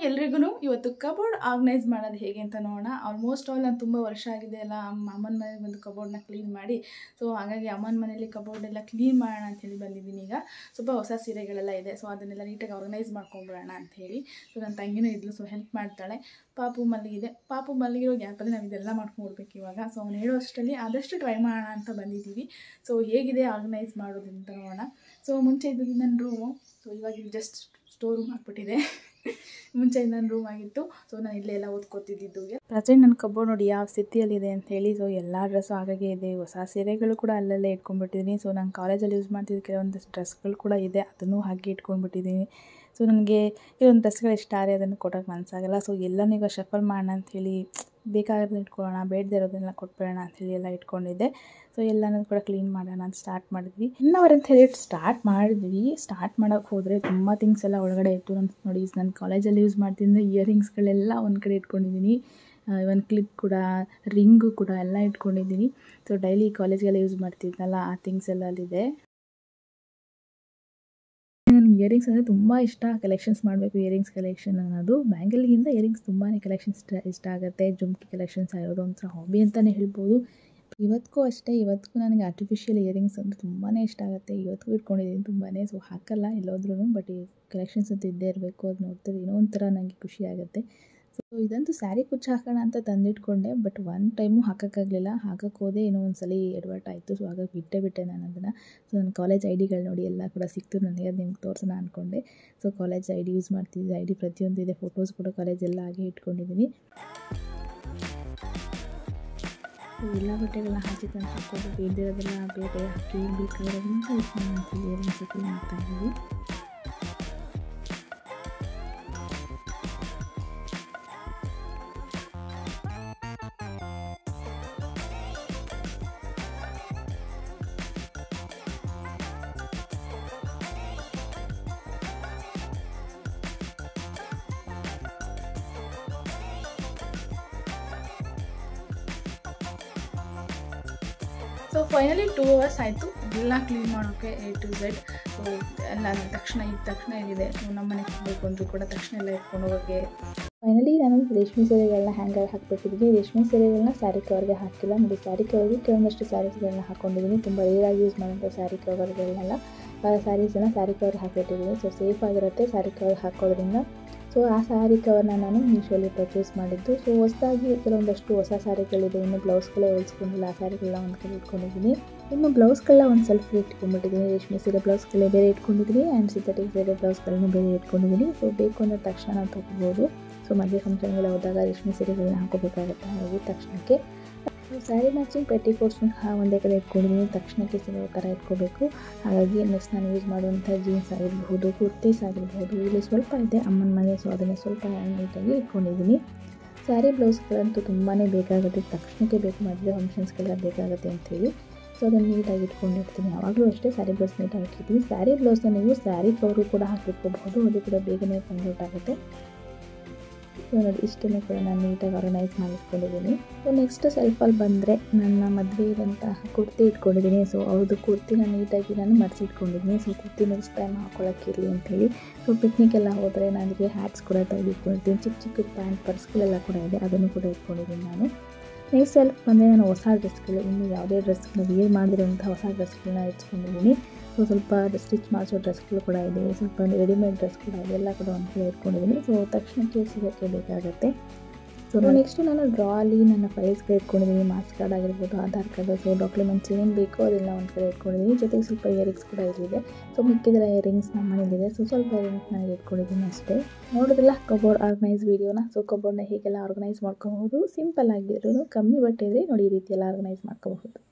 ಎಲ್ರಿಗೂ ಇವತ್ತು cupboard organise ಮಾಡೋದು ಹೇಗೆ ಅಂತ ನೋಡೋಣ ಆಲ್ಮೋಸ್ಟ್ ಆಲ್ ನಾನು ತುಂಬ ವರ್ಷ ಆಗಿದೆ ಅಲ್ಲ ಅಮ್ಮ ಅಮ್ಮನ ಮನೆಗೆ ಬಂದು ಕಬೋರ್ಡ್ನ ಕ್ಲೀನ್ ಮಾಡಿ ಸೊ ಹಾಗಾಗಿ ಅಮ್ಮನ ಮನೇಲಿ ಕಬೋರ್ಡ್ ಎಲ್ಲ ಕ್ಲೀನ್ ಮಾಡೋಣ ಅಂತ ಹೇಳಿ ಬಂದಿದ್ದೀನಿ ಈಗ ಸ್ವಲ್ಪ ಹೊಸ ಸೀರೆಗಳೆಲ್ಲ ಇದೆ ಸೊ ಅದನ್ನೆಲ್ಲ ನೀಟಾಗಿ ಆರ್ಗನೈಸ್ ಮಾಡ್ಕೊಂಬಿಡೋಣ ಅಂತ ಹೇಳಿ ಸೊ ನನ್ನ ತಂಗಿನೂ ಇದ್ಲು ಸೊ ಹೆಲ್ಪ್ ಮಾಡ್ತಾಳೆ ಪಾಪು ಮಲಗಿದೆ ಪಾಪು ಮಲಗಿರೋ ಗ್ಯಾಪಲ್ಲಿ ನಾವು ಇದೆಲ್ಲ ಮಾಡ್ಕೊಂಡ್ಬಿಡ್ಬೇಕು ಇವಾಗ ಸೊ ಅವ್ನು ಹೇಳೋ ಅಷ್ಟರಲ್ಲಿ ಆದಷ್ಟು ಟ್ರೈ ಮಾಡೋಣ ಅಂತ ಬಂದಿದ್ದೀವಿ ಸೊ ಹೇಗಿದೆ ಆರ್ಗನೈಸ್ ಮಾಡೋದು ಅಂತ ನೋಡೋಣ ಸೊ ಮುಂಚೆ ಇದ್ದದ್ದು ನನ್ನ ರೂಮು ಸೊ ಇವಾಗ ಇದು ಜಸ್ಟ್ ಸ್ಟೋರ್ ರೂಮ್ ಆಗಿಬಿಟ್ಟಿದೆ ಮುಂಚೆ ನನ್ನ ರೂಮ್ ಆಗಿತ್ತು ಸೊ ನಾನು ಇಲ್ಲೇ ಎಲ್ಲ ಓದ್ಕೋತಿದ್ದು ಪ್ರೆಸೆಂಟ್ ನನ್ನ ಕಬೋರ್ಡ್ ನೋಡಿ ಯಾವ ಸ್ಥಿತಿಯಲ್ಲಿದೆ ಅಂತ ಹೇಳಿ ಸೊ ಎಲ್ಲ ಡ್ರೆಸ್ಸು ಹಾಗಾಗಿ ಇದೆ ಹೊಸ ಸೀರೆಗಳು ಕೂಡ ಅಲ್ಲಲ್ಲೇ ಇಟ್ಕೊಂಡ್ಬಿಟ್ಟಿದ್ದೀನಿ ಸೊ ನಾನು ಕಾಲೇಜಲ್ಲಿ ಯೂಸ್ ಮಾಡ್ತಿದ್ದ ಕೆಲವೊಂದು ಡ್ರೆಸ್ಗಳು ಕೂಡ ಇದೆ ಅದನ್ನು ಹಾಗೆ ಇಟ್ಕೊಂಡ್ಬಿಟ್ಟಿದ್ದೀನಿ ಸೊ ನನಗೆ ಕೆಲವೊಂದು ಡ್ರೆಸ್ಗಳು ಇಷ್ಟ ಆದರೆ ಅದನ್ನು ಕೊಡೋಕ್ಕೆ ಮನಸ್ಸಾಗಲ್ಲ ಸೊ ಎಲ್ಲನೂ ಈಗ ಶಫಲ್ ಮಾಡೋಣ ಅಂಥೇಳಿ ಬೇಕಾಗೋದನ್ನ ಇಟ್ಕೊಳ್ಳೋಣ ಬೇಡದೇ ಇರೋದನ್ನೆಲ್ಲ ಕೊಟ್ಬಿಡೋಣ ಅಂಥೇಳಿ ಎಲ್ಲ ಇಟ್ಕೊಂಡಿದ್ದೆ ಸೊ ಎಲ್ಲನೂ ಕೂಡ ಕ್ಲೀನ್ ಮಾಡೋಣ ಅಂತ ಸ್ಟಾರ್ಟ್ ಮಾಡಿದ್ವಿ ಒನ್ ಅವರ್ ಅಂತ ಹೇಳಿ ಸ್ಟಾರ್ಟ್ ಮಾಡಿದ್ವಿ ಸ್ಟಾರ್ಟ್ ಮಾಡೋಕ್ಕೆ ಹೋದರೆ ತುಂಬ ಥಿಂಗ್ಸ್ ಎಲ್ಲ ಒಳಗಡೆ ಇತ್ತು ನಾನು ನೋಡಿ ನಾನು ಕಾಲೇಜಲ್ಲಿ ಯೂಸ್ ಮಾಡ್ತಿದ್ದ ಇಯರಿಂಗ್ಸ್ಗಳೆಲ್ಲ ಒಂದು ಕಡೆ ಇಟ್ಕೊಂಡಿದ್ದೀನಿ ಒಂದು ಕ್ಲಿಪ್ ಕೂಡ ರಿಂಗು ಕೂಡ ಎಲ್ಲ ಇಟ್ಕೊಂಡಿದ್ದೀನಿ ಸೊ ಡೈಲಿ ಕಾಲೇಜ್ಗೆಲ್ಲ ಯೂಸ್ ಮಾಡ್ತಿದ್ನಲ್ಲ ಆ ಥಿಂಗ್ಸ್ ಎಲ್ಲ ಅಲ್ಲಿದೆ ನನಗೆ ಇಯರಿಂಗ್ಸ್ ಅಂದರೆ ತುಂಬ ಇಷ್ಟ ಕಲೆಕ್ಷನ್ಸ್ ಮಾಡಬೇಕು ಇಯರಿಂಗ್ಸ್ ಕಲೆಕ್ಷನ್ ಅನ್ನೋದು ಬ್ಯಾಂಗಲ್ಗಿಂತ ಇಯರಿಂಗ್ಸ್ ತುಂಬಾ ಕಲೆಕ್ಷನ್ಸ್ ಇಷ್ಟ ಆಗುತ್ತೆ ಜುಮ್ಕಿ ಕಲೆಕ್ಷನ್ಸ್ ಆಗಿರೋದು ಒಂಥರ ಹಾಬಿ ಅಂತಲೇ ಹೇಳ್ಬೋದು ಇವತ್ತಿಗೂ ಅಷ್ಟೇ ಇವತ್ತಿಗೂ ನನಗೆ ಆರ್ಟಿಫಿಷಿಯಲ್ ಇಯರಿಂಗ್ಸ್ ಅಂದರೆ ತುಂಬಾ ಇಷ್ಟ ಆಗುತ್ತೆ ಇವತ್ತಿಗೂ ಇಟ್ಕೊಂಡಿದ್ದೀನಿ ತುಂಬಾ ಸೊ ಹಾಕಲ್ಲ ಎಲ್ಲೋದ್ರೂ ಬಟ್ ಈ ಕಲೆಕ್ಷನ್ಸ್ ಅಂತೂ ಇದ್ದೇ ಇರಬೇಕು ಅದು ನೋಡ್ತಾರೆ ಏನೋ ಒಂಥರ ನನಗೆ ಖುಷಿ ಆಗುತ್ತೆ ಸೊ ಇದಂತೂ ಸ್ಯಾರಿ ಕುಚ್ಚು ಹಾಕೋಣ ಅಂತ ತಂದಿಟ್ಕೊಂಡೆ ಬಟ್ ಒನ್ ಟೈಮು ಹಾಕೋಕ್ಕಾಗಲಿಲ್ಲ ಹಾಕಕ್ಕೆ ಹೋದೆ ಏನೋ ಒಂದು ಸಲ ಎಡವಟ್ ಆಯಿತು ಸೊ ಹಾಗಾಗಿ ಬಿಟ್ಟೇ ಬಿಟ್ಟೆ ನಾನು ಅದನ್ನು ಸೊ ನನ್ನ ಕಾಲೇಜ್ ಐ ಡಿಗಳು ನೋಡಿ ಎಲ್ಲ ಕೂಡ ಸಿಕ್ತು ನನಗೆ ಅದು ನಿಮ್ಗೆ ತೋರಿಸೋಣ ಅಂದ್ಕೊಂಡೆ so college I D use ಮಾಡ್ತಿದ್ದೆ ಐ ಡಿ ಪ್ರತಿಯೊಂದು ಇದೆ ಫೋಟೋಸ್ ಕೂಡ ಕಾಲೇಜೆಲ್ಲ ಹಾಗೆ ಇಟ್ಕೊಂಡಿದ್ದೀನಿ ಎಲ್ಲ ಬಟ್ಟೆಗಳನ್ನ ಹಾಕಿ ತಂದು ಹಾಕ್ಕೊಂಡು ಬೇಡದಿರೋದೆಲ್ಲ ಬೇರೆ ಹಾಕಿ ಬೇಕಾಗಿರೋದನ್ನ ಯೂಸ್ ಮಾಡ್ತೀವಿ ಇಯರಿಂಗ್ಸ್ ಮಾಡ್ತಾ ಇದ್ದೀವಿ ಸೊ ಫೈನಲಿ ಟೂ ಅವರ್ಸ್ ಆಯಿತು ಎಲ್ಲ ಕ್ಲೀನ್ ಮಾಡೋಕ್ಕೆ ಎ ಟು ಝೆಡ್ ಸೊ ಎಲ್ಲ ತಕ್ಷಣ ಇದ್ದ ತಕ್ಷಣ ಇದೆ ಸೊ ನಮ್ಮ ಮನೆಗೆ ಹೋಗಬೇಕು ಅಂದರೂ ಕೂಡ ತಕ್ಷಣ ಎಲ್ಲ ಎತ್ಕೊಂಡು ಹೋಗೋಕ್ಕೆ ಫೈನಲಿ ನಾನು ರೇಷ್ಮೆ ಸೀರೆಗಳನ್ನ ಹ್ಯಾಂಗರ್ ಹಾಕ್ಬಿಟ್ಟಿದ್ದೀನಿ ರೇಷ್ಮೆ ಸೀರೆಗಳನ್ನ ಸ್ಯಾರಿ ಕವರ್ಗೆ ಹಾಕಿಲ್ಲ ನೋಡಿ ಸ್ಯಾರಿ ಕವರ್ಗೆ ಕೆಲವೊಂದಷ್ಟು ಸ್ಯಾರೀಸ್ಗಳನ್ನ ಹಾಕ್ಕೊಂಡಿದ್ದೀನಿ ತುಂಬ ರೇರಾಗಿ ಯೂಸ್ ಮಾಡೋಂಥ ಸ್ಯಾರಿ ಕವರ್ಗಳನ್ನೆಲ್ಲ ಸ್ಯಾರೀಸನ್ನು ಸ್ಯಾರಿ ಕವರ್ ಹಾಕಿಟ್ಟಿದ್ದೀನಿ ಸೊ ಸೇಫ್ ಆಗಿರುತ್ತೆ ಸ್ಯಾರಿ ಕವರ್ ಹಾಕೋದ್ರಿಂದ ಸೊ ಆ ಸ್ಯಾರಿ ಕವರ್ನ ನಾನು ಮೀಶೋಲಿ ಪರ್ಚೇಸ್ ಮಾಡಿದ್ದು ಸೊ ಹೊಸದಾಗಿ ಕೆಲವೊಂದಷ್ಟು ಹೊಸ ಸ್ಯಾರಿಗಳಿದೆ ಇನ್ನು ಬ್ಲೌಸ್ಗಳೇ ಹೊಲಿಸ್ಕೊಂಡಿಲ್ಲ ಆ ಸ್ಯಾರಿಗಳನ್ನ ಒಂದು ಕಡೆ ಇಟ್ಕೊಂಡಿದ್ದೀನಿ ಇನ್ನು ಬ್ಲೌಸ್ಗಳನ್ನ ಒಂದು ಸೆಲ್ಫ್ ಇಟ್ಕೊಂಡ್ಬಿಟ್ಟಿದ್ದೀನಿ ರೇಷ್ಮೆ ಸೀರೆ ಬ್ಲೌಸ್ಗಳೇ ಬೇರೆ ಇಟ್ಕೊಂಡಿದ್ದೀನಿ ಆ್ಯಂಡ್ ಸಿಂಥೆಟಿಕ್ ಸೀರೆ ಬ್ಲೌಸ್ಗಳನ್ನ ಬೇರೆ ಇಟ್ಕೊಂಡಿದ್ದೀನಿ ಸೊ ಬೇಕು ಅಂದ ತಕ್ಷಣ ನಾವು ತೊಗೋಬೋದು ಸೊ ಮದುವೆ ಫಂಕ್ಷನ್ಗೆಲ್ಲ ಹೋದಾಗ ರೇಷ್ಮೆ ಸೀರೆಗಳನ್ನ ಹಾಕೋಬೇಕಾಗುತ್ತೆ ಹಾಗಾಗಿ ತಕ್ಷಣಕ್ಕೆ ಸ್ಯಾರಿ ಮ್ಯಾಚಿಂಗ್ ಪೆಟ್ಟಿ ಕೋಟ್ಸ್ನ ಒಂದೇ ಕಡೆ ಇಟ್ಕೊಂಡಿದ್ದೀನಿ ತಕ್ಷಣಕ್ಕೆ ಸಿಗೋ ಥರ ಇಟ್ಕೋಬೇಕು ಹಾಗಾಗಿ ನೆಕ್ಸ್ಟ್ ನಾನು ಯೂಸ್ ಮಾಡುವಂಥ ಜೀನ್ಸ್ ಆಗಿರಬಹುದು ಕುರ್ತೀಸ್ ಆಗಿರಬಹುದು ಇಲ್ಲಿ ಸ್ವಲ್ಪ ಇದೆ ಅಮ್ಮನ ಮನೆ ಸೊ ಅದನ್ನು ಸ್ವಲ್ಪ ನೀಟಾಗಿ ಇಟ್ಕೊಂಡಿದ್ದೀನಿ ಸ್ಯಾರಿ ಬ್ಲೌಸ್ಗಳಂತೂ ತುಂಬಾ ಬೇಕಾಗುತ್ತೆ ತಕ್ಷಣಕ್ಕೆ ಬೇಕು ಮದುವೆ ಫಂಕ್ಷನ್ಸ್ಗೆಲ್ಲ ಬೇಕಾಗುತ್ತೆ ಅಂಥೇಳಿ ಸೊ ಅದನ್ನು ನೀಟಾಗಿ ಇಟ್ಕೊಂಡಿರ್ತೀನಿ ಯಾವಾಗಲೂ ಅಷ್ಟೇ ಸ್ಯಾರಿ ಬ್ಲೌಸ್ ನೀಟಾಗಿ ಇಟ್ಟಿರ್ತೀನಿ ಸ್ಯಾರಿ ಬ್ಲೌಸ್ನ ನೀವು ಸ್ಯಾರಿ ಕವರು ಕೂಡ ಹಾಕಿಟ್ಕೋಬಹುದು ಅದು ಕೂಡ ಬೇಗನೆ ಕನ್ವರ್ಟ್ ಆಗುತ್ತೆ ಸೊ ನೋಡಿ ಇಷ್ಟನ್ನು ಕೂಡ ನಾನು ನೀಟಾಗಿ ಆರ್ಗನೈಸ್ ಮಾಡಿಟ್ಕೊಂಡಿದ್ದೀನಿ ಸೊ ನೆಕ್ಸ್ಟ್ ಸೆಲ್ಫಲ್ಲಿ ಬಂದರೆ ನನ್ನ ಮದುವೆ ಇರೋಂತಹ ಕುರ್ತಿ ಇಟ್ಕೊಂಡಿದ್ದೀನಿ ಸೊ ಅವ್ರದ್ದು ಕುರ್ತಿನ ನೀಟಾಗಿ ನಾನು ಮಡಿಸಿಟ್ಕೊಂಡಿದ್ದೀನಿ ಸೊ ಕುರ್ತಿ ನೆಕ್ಸ್ಟ್ ಟೈಮ್ ಹಾಕೊಳ್ಳೋಕ್ಕಿರಲಿ ಅಂಥೇಳಿ ಸೊ ಪಿಕ್ನಿಕ್ಕೆಲ್ಲ ಹೋದರೆ ನನಗೆ ಹ್ಯಾಟ್ಸ್ ಕೂಡ ತೆಗೆದಿಟ್ಕೊಂಡಿದ್ದೀನಿ ಚಿಕ್ಕ ಚಿಕ್ಕ ಪ್ಯಾಂಟ್ ಪರ್ಸ್ಗಳೆಲ್ಲ ಕೂಡ ಇದೆ ಅದನ್ನು ಕೂಡ ಇಟ್ಕೊಂಡಿದ್ದೀನಿ ನಾನು ನೆಕ್ಸ್ಟ್ ಸೆಲ್ಫ್ ಬಂದರೆ ನಾನು ಹೊಸ ಡ್ರೆಸ್ಗಳು ಇನ್ನು ಯಾವುದೇ ಡ್ರೆಸ್ಗಳನ್ನ ವೇರ್ ಮಾಡಿರೋಂಥ ಹೊಸ ಡ್ರೆಸ್ಗಳನ್ನ ಇಟ್ಕೊಂಡಿದ್ದೀನಿ ಸೊ ಸ್ವಲ್ಪ ಸ್ಟಿಚ್ ಮಾಡಿಸೋ ಡ್ರೆಸ್ಗಳು ಕೂಡ ಇದೆ ಸ್ವಲ್ಪ ರೆಡಿಮೇಡ್ ಡ್ರೆಸ್ ಕೂಡ ಇದೆ ಎಲ್ಲ ಕೂಡ ಒಂದು ಕಡೆ ಇಟ್ಕೊಂಡಿದ್ದೀನಿ ಸೊ ತಕ್ಷಣಕ್ಕೆ ಸಿಗೋಕ್ಕೆ ಬೇಕಾಗುತ್ತೆ ಸೊ ನೆಕ್ಸ್ಟು ನಾನು ಡ್ರಾಲಿ ನನ್ನ ಫೈಲ್ಸ್ಗಳು ಇಟ್ಕೊಂಡಿದ್ದೀನಿ ಮಾರ್ಕ್ಸ್ ಕಾರ್ಡ್ ಆಗಿರ್ಬೋದು ಆಧಾರ್ ಕಾರ್ಡ್ ಸೊ ಡಾಕ್ಯುಮೆಂಟ್ಸ್ ಏನೇನು ಬೇಕೋ ಅದೆಲ್ಲ ಒಂದು ಕಡೆ ಇಟ್ಕೊಂಡಿದ್ದೀನಿ ಜೊತೆಗೆ ಸ್ವಲ್ಪ ಇಯರಿಂಗ್ಸ್ ಕೂಡ ಇಲ್ಲಿದೆ ಸೊ ಮಿಕ್ಕಿದ್ರೆ ಇಯರಿಂಗ್ಸ್ ನಮ್ಮ ಮನೇಲಿದೆ ಸೊ ಸ್ವಲ್ಪ ಇಯರಿಂಗ್ಸ್ ನಾನು ಇಟ್ಕೊಂಡಿದ್ದೀನಿ ಅಷ್ಟೇ ನೋಡಿದ್ರಲ್ಲ ಕಬೋರ್ಡ್ ಆರ್ಗನೈಸ್ ವೀಡಿಯೋನ ಸೊ ಕಬೋರ್ಡ್ನ ಹೇಗೆಲ್ಲ ಆರ್ಗನೈಸ್ ಮಾಡ್ಕೋಬಹುದು ಸಿಂಪಲ್ ಆಗಿರೋದು ಕಮ್ಮಿ ಬಟ್ಟೆ ಇದ್ರೆ ನೋಡಿ ಈ ರೀತಿ ಎಲ್ಲ ಆರ್ಗನೈಸ್ ಮಾಡ್ಕೋಬಹುದು